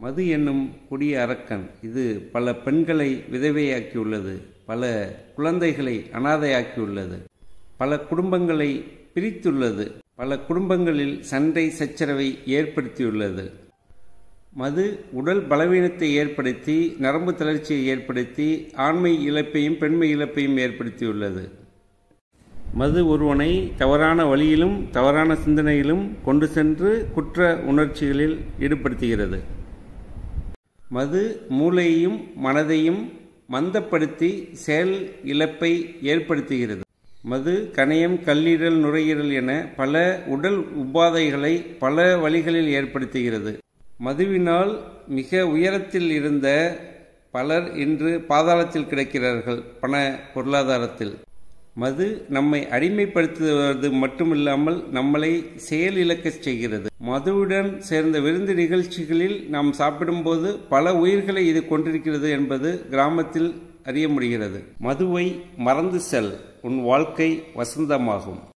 மது என்னும் கொடிய அரக்கன் இது பல பெண்களை விதவையாக்கியுள்ளது பல குழந்தைகளை அனாதையாக்கியுள்ளது பல குடும்பங்களை பிரித்துள்ளது பல குடும்பங்களில் சண்டை சச்சரவை ஏற்படுத்தியுள்ளது மது உடல் பலவீனத்தை ஏற்படுத்தி நரம்பு தளர்ச்சியை ஏற்படுத்தி ஆண்மை இழப்பையும் பெண்மை இழப்பையும் ஏற்படுத்தியுள்ளது மது ஒருவனை தவறான வழியிலும் தவறான சிந்தனையிலும் கொண்டு சென்று குற்ற உணர்ச்சிகளில் ஈடுபடுத்துகிறது மது மூளையையும் மனதையும் மந்தப்படுத்தி செயல் இழப்பை ஏற்படுத்துகிறது மது கணையம் கல்லீரல் நுரையீரல் என பல உடல் உபாதைகளை பல வழிகளில் ஏற்படுத்துகிறது மதுவினால் மிக உயரத்தில் இருந்த பலர் இன்று பாதாளத்தில் கிடக்கிறார்கள் பண பொருளாதாரத்தில் மது நம்மை அடிமைப்படுத்துவது மட்டுமில்லாமல் நம்மளை செயலிழக்கச் செய்கிறது மதுவுடன் சேர்ந்த விருந்து நிகழ்ச்சிகளில் நாம் சாப்பிடும்போது பல உயிர்களை இது கொண்டிருக்கிறது என்பது கிராமத்தில் அறிய முடிகிறது மதுவை மறந்து செல் உன் வாழ்க்கை வசந்தமாகும்